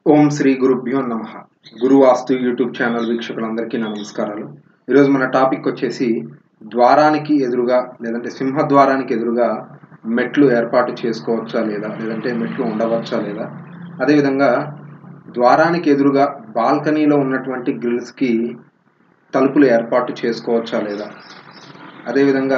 ఓం శ్రీ గురుభ్యో నమ గురు వాస్తు YouTube channel వీక్షకులందరికీ నా నమస్కారాలు ఈరోజు మన టాపిక్ వచ్చేసి ద్వారానికి ఎదురుగా లేదంటే సింహద్వారానికి ఎదురుగా మెట్లు ఏర్పాటు చేసుకోవచ్చా లేదా లేదంటే మెట్లు ఉండవచ్చా లేదా అదేవిధంగా ద్వారానికి ఎదురుగా బాల్కనీలో ఉన్నటువంటి గ్రిల్స్కి తలుపులు ఏర్పాటు చేసుకోవచ్చా లేదా అదేవిధంగా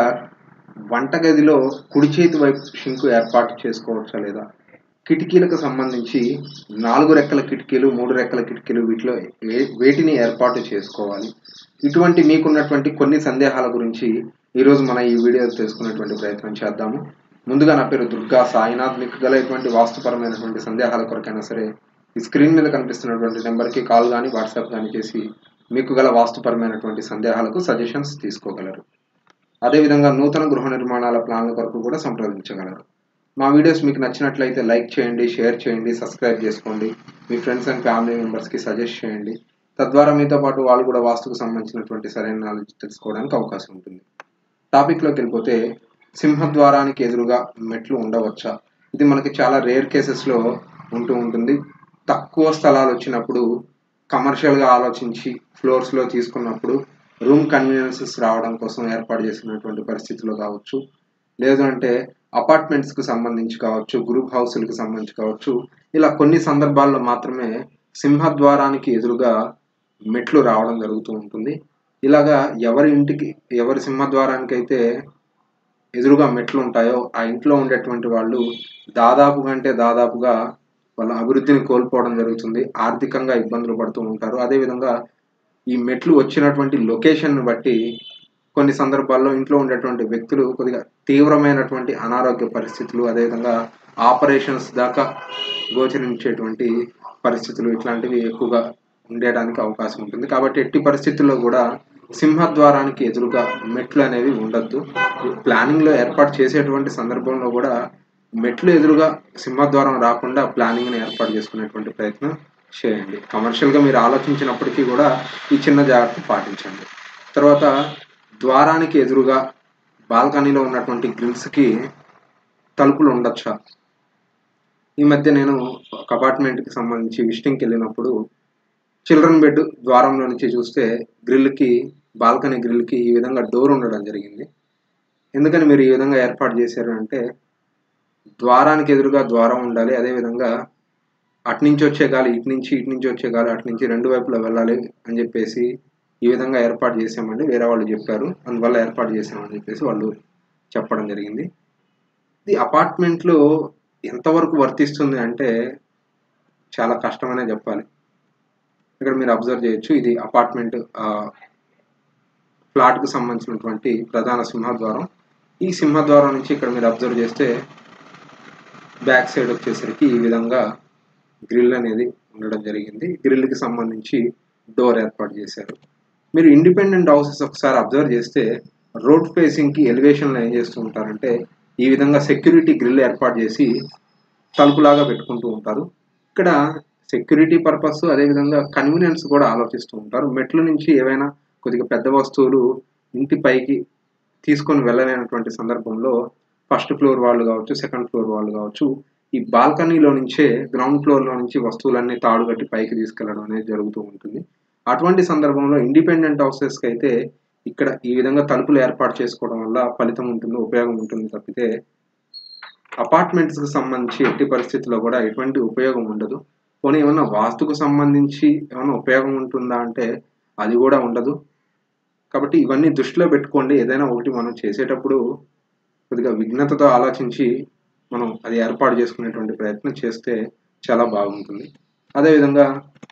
వంటగదిలో కుడి చేతి వైపు షింకు ఏర్పాటు చేసుకోవచ్చా లేదా కిటికీలకు సంబంధించి నాలుగు రెక్కల కిటికీలు మూడు రెక్కల కిటికీలు వీటిలో ఏ- వేటిని ఏర్పాటు చేసుకోవాలి ఇటువంటి మీకున్నటువంటి కొన్ని సందేహాల గురించి ఈరోజు మన ఈ వీడియో తెలుసుకునేటువంటి ప్రయత్నం చేద్దాము ముందుగా నా పేరు దుర్గా సాయినాథ్ మీకు గల ఎటువంటి వాస్తుపరమైనటువంటి సందేహాల కొరకైనా సరే ఈ స్క్రీన్ మీద కనిపిస్తున్నటువంటి నెంబర్కి కాల్ కానీ వాట్సాప్ కానీ చేసి మీకు గల వాస్తుపరమైనటువంటి సందేహాలకు సజెషన్స్ తీసుకోగలరు అదేవిధంగా నూతన గృహ నిర్మాణాల ప్లాన్ల కొరకు కూడా సంప్రదించగలరు మా వీడియోస్ మీకు నచ్చినట్లయితే లైక్ చేయండి షేర్ చేయండి సబ్స్క్రైబ్ చేసుకోండి మీ ఫ్రెండ్స్ అండ్ ఫ్యామిలీ మెంబర్స్కి సజెస్ట్ చేయండి తద్వారా మీతో పాటు వాళ్ళు కూడా వాస్తుకు సంబంధించినటువంటి సరైన నాలెడ్జ్ తెలుసుకోవడానికి అవకాశం ఉంటుంది టాపిక్లోకి వెళ్ళిపోతే సింహద్వారానికి ఎదురుగా మెట్లు ఉండవచ్చా ఇది మనకి చాలా రేర్ కేసెస్లో ఉంటూ ఉంటుంది తక్కువ స్థలాలు వచ్చినప్పుడు కమర్షియల్గా ఆలోచించి ఫ్లోర్స్లో తీసుకున్నప్పుడు రూమ్ కన్వీనియన్సెస్ రావడం కోసం ఏర్పాటు చేసినటువంటి పరిస్థితుల్లో కావచ్చు లేదు అంటే అపార్ట్మెంట్స్కి సంబంధించి కావచ్చు గ్రూప్ హౌస్లకు సంబంధించి కావచ్చు ఇలా కొన్ని సందర్భాల్లో మాత్రమే సింహద్వారానికి ఎదురుగా మెట్లు రావడం జరుగుతూ ఉంటుంది ఇలాగా ఎవరి ఇంటికి ఎవరి సింహద్వారానికి అయితే ఎదురుగా మెట్లు ఉంటాయో ఆ ఇంట్లో ఉండేటువంటి వాళ్ళు దాదాపుగా అంటే దాదాపుగా వాళ్ళ అభివృద్ధిని కోల్పోవడం జరుగుతుంది ఆర్థికంగా ఇబ్బందులు పడుతూ ఉంటారు అదేవిధంగా ఈ మెట్లు వచ్చినటువంటి లొకేషన్ బట్టి కొన్ని సందర్భాల్లో ఇంట్లో ఉండేటువంటి వ్యక్తులు కొద్దిగా తీవ్రమైనటువంటి అనారోగ్య పరిస్థితులు అదేవిధంగా ఆపరేషన్స్ దాకా గోచరించేటువంటి పరిస్థితులు ఇట్లాంటివి ఎక్కువగా ఉండడానికి అవకాశం ఉంటుంది కాబట్టి ఎట్టి పరిస్థితుల్లో కూడా సింహద్వారానికి ఎదురుగా మెట్లు అనేవి ఉండొద్దు ప్లానింగ్లో ఏర్పాటు చేసేటువంటి సందర్భంలో కూడా మెట్లు ఎదురుగా సింహద్వారం రాకుండా ప్లానింగ్ని ఏర్పాటు చేసుకునేటువంటి ప్రయత్నం చేయండి కమర్షియల్గా మీరు ఆలోచించినప్పటికీ కూడా ఈ చిన్న జాగ్రత్త పాటించండి తర్వాత ద్వారానికి ఎదురుగా బాల్కనీలో ఉన్నటువంటి గ్రిల్స్కి తలుపులు ఉండొచ్చా ఈ మధ్య నేను ఒక అపార్ట్మెంట్కి సంబంధించి విజిటింగ్కి వెళ్ళినప్పుడు చిల్డ్రన్ బెడ్ ద్వారంలో నుంచి చూస్తే గ్రిల్కి బాల్కనీ గ్రిల్కి ఈ విధంగా డోర్ ఉండడం జరిగింది ఎందుకని మీరు ఈ విధంగా ఏర్పాటు చేశారు అంటే ద్వారానికి ఎదురుగా ద్వారం ఉండాలి అదేవిధంగా అటు నుంచి వచ్చే గాలి ఇటు నుంచి ఇటు నుంచి వచ్చే గాలి అటు నుంచి రెండు వైపులా వెళ్ళాలి అని చెప్పేసి ఈ విధంగా ఏర్పాటు చేసామండి వేరే వాళ్ళు చెప్పారు అందువల్ల ఏర్పాటు చేసామని చెప్పేసి వాళ్ళు చెప్పడం జరిగింది ఇది అపార్ట్మెంట్లో ఎంతవరకు వర్తిస్తుంది అంటే చాలా కష్టమనే చెప్పాలి ఇక్కడ మీరు అబ్జర్వ్ చేయొచ్చు ఇది అపార్ట్మెంట్ ఫ్లాట్కు సంబంధించినటువంటి ప్రధాన సింహద్వారం ఈ సింహద్వారం నుంచి ఇక్కడ మీరు అబ్జర్వ్ చేస్తే బ్యాక్ సైడ్ వచ్చేసరికి ఈ విధంగా గ్రిల్ అనేది ఉండడం జరిగింది గ్రిల్కి సంబంధించి డోర్ ఏర్పాటు చేశారు మీరు ఇండిపెండెంట్ హౌసెస్ ఒకసారి అబ్జర్వ్ చేస్తే రోడ్ ఫేసింగ్కి ఎలివేషన్లో ఏం చేస్తూ ఉంటారంటే ఈ విధంగా సెక్యూరిటీ గ్రిల్ ఏర్పాటు చేసి తలుపులాగా పెట్టుకుంటూ ఉంటారు ఇక్కడ సెక్యూరిటీ పర్పస్ అదేవిధంగా కన్వీనియన్స్ కూడా ఆలోచిస్తూ ఉంటారు మెట్ల నుంచి ఏవైనా కొద్దిగా పెద్ద వస్తువులు ఇంటి పైకి తీసుకొని వెళ్ళలేనటువంటి సందర్భంలో ఫస్ట్ ఫ్లోర్ వాళ్ళు కావచ్చు సెకండ్ ఫ్లోర్ వాళ్ళు కావచ్చు ఈ బాల్కనీలో నుంచే గ్రౌండ్ ఫ్లోర్లో నుంచి వస్తువులన్నీ తాడు కట్టి పైకి తీసుకెళ్ళడం అనేది జరుగుతూ ఉంటుంది అటువంటి సందర్భంలో ఇండిపెండెంట్ హౌసెస్కి అయితే ఇక్కడ ఈ విధంగా తలుపులు ఏర్పాటు చేసుకోవడం వల్ల ఫలితం ఉంటుంది ఉపయోగం ఉంటుంది తప్పితే అపార్ట్మెంట్స్కి సంబంధించి ఎట్టి పరిస్థితుల్లో కూడా ఎటువంటి ఉపయోగం ఉండదు పోనీ ఏమన్నా వాస్తుకు సంబంధించి ఏమైనా ఉపయోగం ఉంటుందా అంటే అది కూడా ఉండదు కాబట్టి ఇవన్నీ దృష్టిలో పెట్టుకోండి ఏదైనా ఒకటి మనం చేసేటప్పుడు కొద్దిగా విఘ్నతతో ఆలోచించి మనం అది ఏర్పాటు చేసుకునేటువంటి ప్రయత్నం చేస్తే చాలా బాగుంటుంది అదేవిధంగా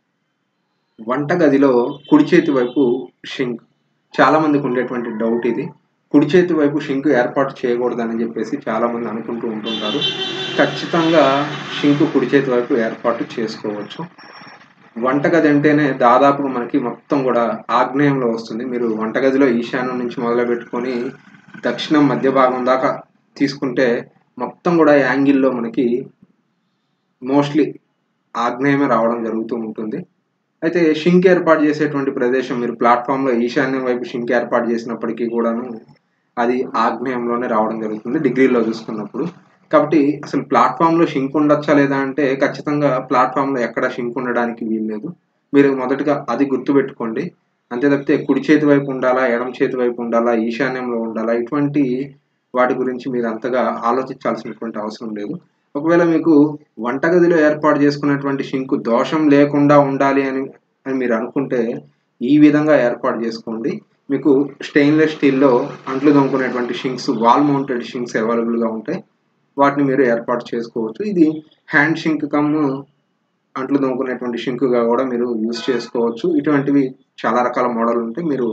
వంటగదిలో కుడి చేతి వైపు షింక్ చాలా మందికి ఉండేటువంటి డౌట్ ఇది కుడి చేతి వైపు షింక్ ఏర్పాటు చేయకూడదని చెప్పేసి చాలా మంది అనుకుంటూ ఉంటుంటారు ఖచ్చితంగా షింక్ కుడి చేతి వైపు ఏర్పాటు చేసుకోవచ్చు వంటగది అంటేనే దాదాపుగా మనకి మొత్తం కూడా ఆగ్నేయంలో వస్తుంది మీరు వంటగదిలో ఈశాన్యం నుంచి మొదలు పెట్టుకొని దక్షిణం మధ్య భాగం దాకా తీసుకుంటే మొత్తం కూడా యాంగిల్లో మనకి మోస్ట్లీ ఆగ్నేయమే రావడం జరుగుతూ ఉంటుంది అయితే షింక్ ఏర్పాటు చేసేటువంటి ప్రదేశం మీరు ప్లాట్ఫామ్లో ఈశాన్యం వైపు షింక్ ఏర్పాటు చేసినప్పటికీ కూడాను అది ఆగ్నేయంలోనే రావడం జరుగుతుంది డిగ్రీలో చూసుకున్నప్పుడు కాబట్టి అసలు ప్లాట్ఫామ్లో షింక్ ఉండొచ్చా లేదా అంటే ఖచ్చితంగా ప్లాట్ఫామ్లో ఎక్కడ షింక్ ఉండడానికి వీల్లేదు మీరు మొదటగా అది గుర్తుపెట్టుకోండి అంతే తప్పితే కుడి చేతి వైపు ఉండాలా ఎడమ చేతి వైపు ఉండాలా ఈశాన్యంలో ఉండాలా ఇటువంటి వాటి గురించి మీరు అంతగా ఆలోచించాల్సినటువంటి అవసరం లేదు ఒకవేళ మీకు వంటగదిలో ఏర్పాటు చేసుకున్నటువంటి షింకు దోషం లేకుండా ఉండాలి అని అని మీరు అనుకుంటే ఈ విధంగా ఏర్పాటు చేసుకోండి మీకు స్టెయిన్లెస్ స్టీల్లో అంట్లు దొంకునేటువంటి షింక్స్ వాల్ మౌంటెడ్ షింక్స్ అవైలబుల్గా ఉంటాయి వాటిని మీరు ఏర్పాటు చేసుకోవచ్చు ఇది హ్యాండ్ షింక్ కమ్ అంట్లు దొంకునేటువంటి షింకుగా కూడా మీరు యూస్ చేసుకోవచ్చు ఇటువంటివి చాలా రకాల మోడల్ ఉంటాయి మీరు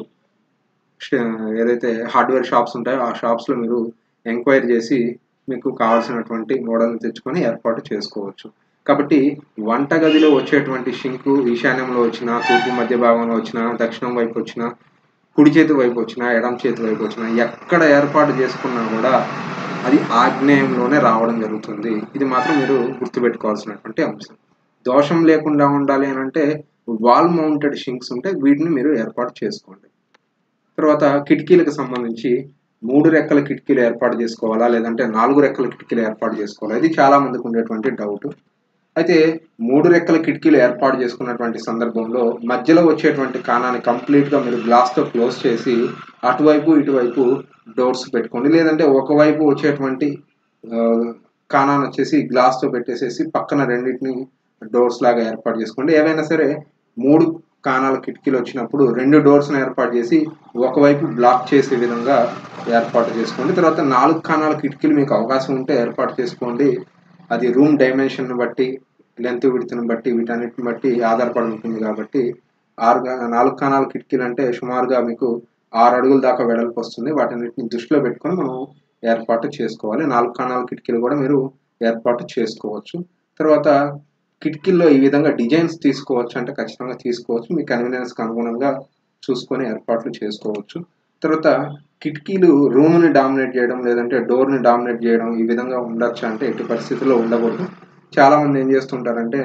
ఏదైతే హార్డ్వేర్ షాప్స్ ఉంటాయో ఆ షాప్స్లో మీరు ఎంక్వైరీ చేసి మీకు కావాల్సినటువంటి మోడల్ని తెచ్చుకొని ఏర్పాటు చేసుకోవచ్చు కాబట్టి వంటగదిలో వచ్చేటువంటి షింకు ఈశాన్యంలో వచ్చిన తూర్పు మధ్య భాగంలో వచ్చిన దక్షిణం వైపు వచ్చిన కుడి చేతి వైపు వచ్చిన ఎడం చేతి వైపు వచ్చిన ఎక్కడ ఏర్పాటు చేసుకున్నా కూడా అది ఆగ్నేయంలోనే రావడం జరుగుతుంది ఇది మాత్రం మీరు గుర్తుపెట్టుకోవాల్సినటువంటి అంశం దోషం లేకుండా ఉండాలి అని అంటే వాల్ మౌంటెడ్ షింక్స్ ఉంటే వీటిని మీరు ఏర్పాటు చేసుకోండి తర్వాత కిటికీలకు సంబంధించి మూడు రెక్కల కిటికీలు ఏర్పాటు చేసుకోవాలా లేదంటే నాలుగు రెక్కల కిటికీలు ఏర్పాటు చేసుకోవాలా ఇది చాలా మందికి ఉండేటువంటి డౌట్ అయితే మూడు రెక్కల కిటికీలు ఏర్పాటు చేసుకున్నటువంటి సందర్భంలో మధ్యలో వచ్చేటువంటి కాణాన్ని కంప్లీట్గా మీరు గ్లాస్తో క్లోజ్ చేసి అటువైపు ఇటువైపు డోర్స్ పెట్టుకోండి లేదంటే ఒకవైపు వచ్చేటువంటి కాణాన్ని వచ్చేసి గ్లాస్తో పెట్టేసేసి పక్కన రెండింటిని డోర్స్ లాగా ఏర్పాటు చేసుకోండి ఏవైనా సరే మూడు కాణాల కిటికీలు వచ్చినప్పుడు రెండు డోర్స్ని ఏర్పాటు చేసి ఒకవైపు బ్లాక్ చేసే విధంగా ఏర్పాటు చేసుకోండి తర్వాత నాలుగు కాణాల కిటికీలు మీకు అవకాశం ఉంటే ఏర్పాటు చేసుకోండి అది రూమ్ డైమెన్షన్ బట్టి లెంత్ విడుతుని బట్టి వీటన్నిటిని బట్టి ఆధారపడి ఉంటుంది కాబట్టి ఆరు నాలుగు కాణాల కిటికీలు అంటే సుమారుగా మీకు ఆరు అడుగుల దాకా వెడల్పు వస్తుంది వాటన్నిటిని దృష్టిలో పెట్టుకొని మనం ఏర్పాటు చేసుకోవాలి నాలుగు కాణాల కిటికీలు కూడా మీరు ఏర్పాటు చేసుకోవచ్చు తర్వాత కిటికీల్లో ఈ విధంగా డిజైన్స్ తీసుకోవచ్చు అంటే ఖచ్చితంగా తీసుకోవచ్చు మీ కన్వీనియన్స్కి అనుగుణంగా చూసుకొని ఏర్పాట్లు చేసుకోవచ్చు తర్వాత కిటికీలు రూమ్ని డామినేట్ చేయడం లేదంటే డోర్ని డామినేట్ చేయడం ఈ విధంగా ఉండొచ్చు అంటే ఎట్టి పరిస్థితుల్లో ఉండకూడదు చాలామంది ఏం చేస్తుంటారంటే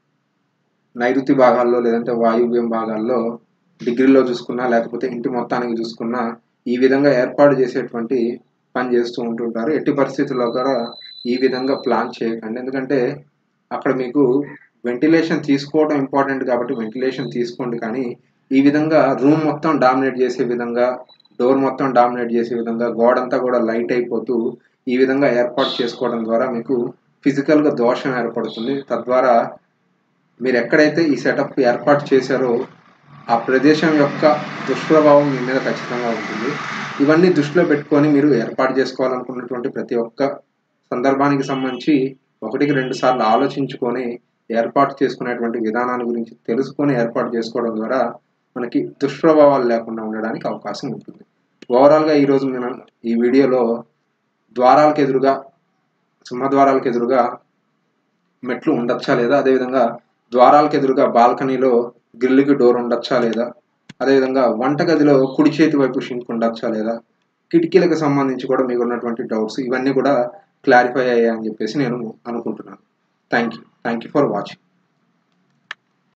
నైరుతి భాగాల్లో లేదంటే వాయువ్యం భాగాల్లో డిగ్రీలో చూసుకున్నా లేకపోతే ఇంటి మొత్తానికి చూసుకున్నా ఈ విధంగా ఏర్పాటు చేసేటువంటి పని చేస్తూ ఉంటుంటారు ఎట్టి పరిస్థితుల్లో కూడా ఈ విధంగా ప్లాన్ చేయకండి ఎందుకంటే అక్కడ మీకు వెంటిలేషన్ తీసుకోవడం ఇంపార్టెంట్ కాబట్టి వెంటిలేషన్ తీసుకోండి కానీ ఈ విధంగా రూమ్ మొత్తం డామినేట్ చేసే విధంగా డోర్ మొత్తం డామినేట్ చేసే విధంగా గోడంతా కూడా లైట్ అయిపోతూ ఈ విధంగా ఏర్పాటు చేసుకోవడం ద్వారా మీకు ఫిజికల్గా దోషం ఏర్పడుతుంది తద్వారా మీరు ఎక్కడైతే ఈ సెటప్ ఏర్పాటు చేశారో ఆ ప్రదేశం యొక్క దుష్ప్రభావం మీ మీద ఖచ్చితంగా ఉంటుంది ఇవన్నీ దృష్టిలో పెట్టుకొని మీరు ఏర్పాటు చేసుకోవాలనుకున్నటువంటి ప్రతి ఒక్క సందర్భానికి సంబంధించి ఒకటికి రెండు సార్లు ఆలోచించుకొని ఏర్పాటు చేసుకునేటువంటి విధానాల గురించి తెలుసుకొని ఏర్పాటు చేసుకోవడం ద్వారా మనకి దుష్ప్రభావాలు లేకుండా ఉండడానికి అవకాశం ఉంటుంది ఓవరాల్గా ఈరోజు నేను ఈ వీడియోలో ద్వారాలకు ఎదురుగా సింహద్వారాలకు ఎదురుగా మెట్లు ఉండొచ్చా లేదా అదేవిధంగా ద్వారాలకు ఎదురుగా బాల్కనీలో గ్రిల్కి డోర్ ఉండొచ్చా లేదా అదేవిధంగా వంటగదిలో కుడి చేతి వైపు షింక్ ఉండొచ్చా లేదా కిటికీలకు సంబంధించి కూడా మీకు ఉన్నటువంటి డౌట్స్ ఇవన్నీ కూడా క్లారిఫై అయ్యాయని చెప్పేసి నేను అనుకుంటున్నాను thank you thank you for watching